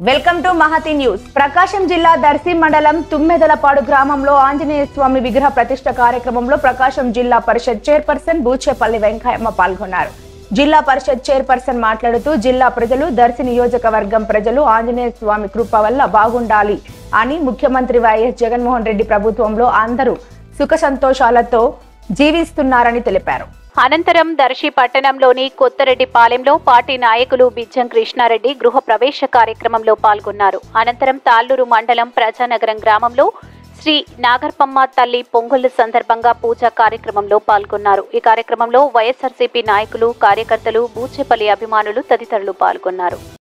welcome to Mahathi news Prakasam జిల్లా దర్శి మండలం తుమ్మెదలపాడు గ్రామంలో ఆంజనేయ స్వామి విగ్రహ ప్రతిష్ట కార్యక్రమంలో ప్రకాశం జిల్లా పరిషత్ చైర్పర్సన్ బూచేపల్లి వెంకయ్యమ్మ పాల్గొన్నారు జిల్లా పరిషత్ చైర్పర్సన్ మాట్లాడుతూ జిల్లా ప్రజలు దర్శి నియోజకవర్గం ప్రజలు ఆంజనేయ స్వామి కృప వల్ల బాగుండాలి అని ముఖ్యమంత్రి వైఎస్ జగన్మోహన్ రెడ్డి ప్రభుత్వంలో అందరూ సుఖ సంతోషాలతో జీవిస్తున్నారని తెలిపారు అనంతరం దర్శి పట్టణంలోని కొత్తరెడ్డిపాలెంలో పార్టీ నాయకులు బిజ్జం కృష్ణారెడ్డి గృహ ప్రవేశ కార్యక్రమంలో పాల్గొన్నారు అనంతరం తాళ్లూరు మండలం ప్రజానగరం గ్రామంలో శ్రీ నాగర్పమ్మ తల్లి పొంగళ్ల సందర్భంగా పూజా కార్యక్రమంలో పాల్గొన్నారు ఈ కార్యక్రమంలో వైఎస్ఆర్సీపీ నాయకులు కార్యకర్తలు బూచేపల్లి అభిమానులు తదితరులు పాల్గొన్నారు